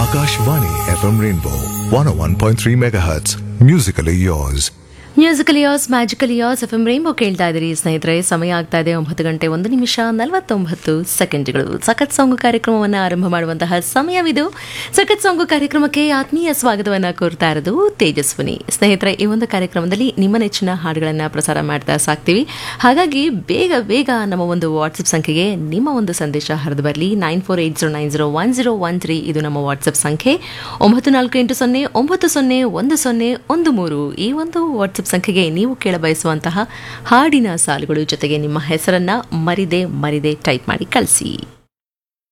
Akashvani FM Rainbow 101.3 MHz. Musically yours. Musically yours magically yours F M Rainbow ಕೇಳ್ತಾ ಇದ್ದೀರಿ ಸ್ನೇಹಿತರೆ ಸಮಯ ಆಗ್ತಾ ಇದೆ ಒಂಬತ್ತು ಗಂಟೆ ಒಂದು ನಿಮಿಷ ನಲವತ್ತೊಂಬತ್ತು ಸೆಕೆಂಡ್ಗಳು ಸಖತ್ ಸಾಂಗು ಕಾರ್ಯಕ್ರಮವನ್ನು ಆರಂಭ ಮಾಡುವಂತಹ ಸಮಯವಿದು ಸಖತ್ ಸಾಂಗು ಕಾರ್ಯಕ್ರಮಕ್ಕೆ ಆತ್ಮೀಯ ಸ್ವಾಗತವನ್ನು ಕೋರ್ತಾ ಇರೋದು ತೇಜಸ್ವಿನಿ ಸ್ನೇಹಿತರೆ ಈ ಒಂದು ಕಾರ್ಯಕ್ರಮದಲ್ಲಿ ನಿಮ್ಮ ನೆಚ್ಚಿನ ಹಾಡುಗಳನ್ನು ಪ್ರಸಾರ ಮಾಡ್ತಾ ಸಾಕ್ತೀವಿ ಹಾಗಾಗಿ ಬೇಗ ಬೇಗ ನಮ್ಮ ಒಂದು ವಾಟ್ಸಪ್ ಸಂಖ್ಯೆಗೆ ನಿಮ್ಮ ಒಂದು ಸಂದೇಶ ಹರಿದು ಬರಲಿ nine four eight zero nine zero one zero one three ಇದು ನಮ್ಮ ವಾಟ್ಸಪ್ ಸಂಖ್ಯೆ ಒಂಬತ್ತು ನಾಲ್ಕು ಎಂಟು ಸೊನ್ನೆ ಒಂಬತ್ತು ಸೊನ್ನೆ ಒಂದು ಸೊನ್ನೆ ಒಂದು ಮೂರು ಈ ಒಂದು ವಾಟ್ಸಪ್ ಸಂಖ್ಯೆಗೆ ನೀವು ಕೇಳಬಯಸುವಂತಹ ಹಾಡಿನ ಸಾಲುಗಳು ಜೊತೆಗೆ ನಿಮ್ಮ ಹೆಸರನ್ನ ಮರಿದೆ ಮರಿದೆ ಟೈಪ್ ಮಾಡಿ ಕಳಿಸಿ